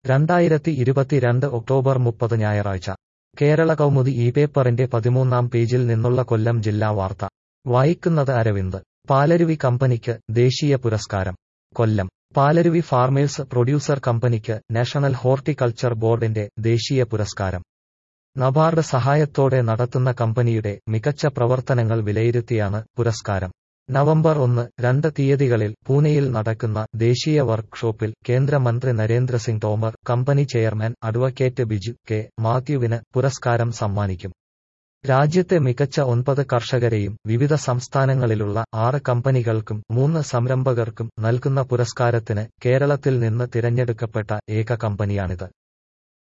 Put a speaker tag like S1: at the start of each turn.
S1: രണ്ടായിരത്തി ഇരുപത്തിരണ്ട് ഒക്ടോബർ മുപ്പത് ഞായറാഴ്ച കേരള കൗമുദി ഈ പേപ്പറിന്റെ പതിമൂന്നാം പേജിൽ നിന്നുള്ള കൊല്ലം ജില്ലാ വാർത്ത വായിക്കുന്നത് അരവിന്ദ് പാലരുവി കമ്പനിക്ക് ദേശീയ പുരസ്കാരം കൊല്ലം പാലരുവി ഫാർമേഴ്സ് പ്രൊഡ്യൂസർ കമ്പനിക്ക് നാഷണൽ ഹോർട്ടിക്കൾച്ചർ ബോർഡിന്റെ ദേശീയ പുരസ്കാരം നബാർഡ് സഹായത്തോടെ നടത്തുന്ന കമ്പനിയുടെ മികച്ച പ്രവർത്തനങ്ങൾ വിലയിരുത്തിയാണ് പുരസ്കാരം നവംബർ ഒന്ന് രണ്ട് തീയതികളിൽ പൂനെയിൽ നടക്കുന്ന ദേശീയ വർക്ക്ഷോപ്പിൽ കേന്ദ്രമന്ത്രി Narendra Singh Tomar company chairman advocate Biju K മാത്യുവിന് പുരസ്കാരം സമ്മാനിക്കും രാജ്യത്തെ മികച്ച ഒൻപത് കർഷകരെയും വിവിധ സംസ്ഥാനങ്ങളിലുള്ള ആറ് കമ്പനികൾക്കും മൂന്ന് സംരംഭകർക്കും നൽകുന്ന പുരസ്കാരത്തിന് കേരളത്തിൽ നിന്ന് തിരഞ്ഞെടുക്കപ്പെട്ട ഏക കമ്പനിയാണിത്